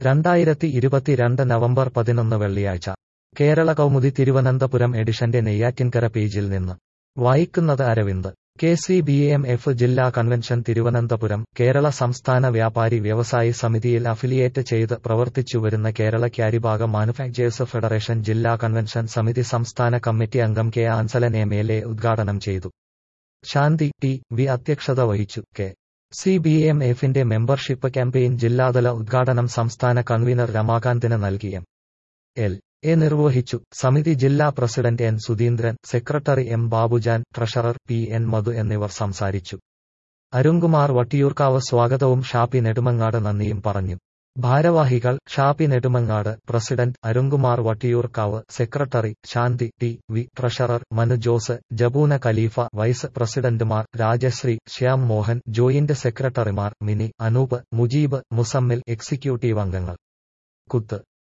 രണ്ടായിരത്തി ഇരുപത്തിരണ്ട് നവംബർ പതിനൊന്ന് വെള്ളിയാഴ്ച കേരള കൗമുദി തിരുവനന്തപുരം എഡിഷന്റെ നെയ്യാറ്റിൻകര പേജിൽ നിന്ന് വായിക്കുന്നത് Aravind K C B M F ജില്ലാ കൺവെൻഷൻ തിരുവനന്തപുരം കേരള സംസ്ഥാന വ്യാപാരി വ്യവസായി സമിതിയിൽ അഫിലിയേറ്റ് ചെയ്ത് പ്രവർത്തിച്ചുവരുന്ന കേരള ക്യാരിബാഗ മാനുഫാക്ചേഴ്സ് ഫെഡറേഷൻ ജില്ലാ കൺവെൻഷൻ സമിതി സംസ്ഥാന കമ്മിറ്റി അംഗം K Ansalan M L A ഉദ്ഘാടനം ചെയ്തു ശാന്തി ടി വി അധ്യക്ഷത വഹിച്ചു കെ സി ബി എം എഫിന്റെ മെമ്പർഷിപ്പ് ക്യാമ്പയിൻ ജില്ലാതല ഉദ്ഘാടനം സംസ്ഥാന കൺവീനർ രമാകാന്തിന് നൽകി എം എൽ എ നിർവഹിച്ചു സമിതി ജില്ലാ president N Sudheendran secretary M Babujan treasurer P N Madhu എന്നിവർ സംസാരിച്ചു അരുൺകുമാർ വട്ടിയൂർക്കാവ് സ്വാഗതവും ഷാപ്പി നെടുമങ്ങാട് നന്ദിയും പറഞ്ഞു ഭാരവാഹികൾ ഷാപ്പി Nedumangad president Arunkumar Vattiyoorkavu secretary Shanthi T V treasurer Manu Jose Jabuna Khaleefa vice പ്രസിഡന്റുമാർ രാജശ്രീ ശ്യാം മോഹൻ ജോയിന്റ് സെക്രട്ടറിമാർ മിനി അനൂപ് മുജീബ് മുസമ്മിൽ എക്സിക്യൂട്ടീവ് അംഗങ്ങൾ കുത്ത്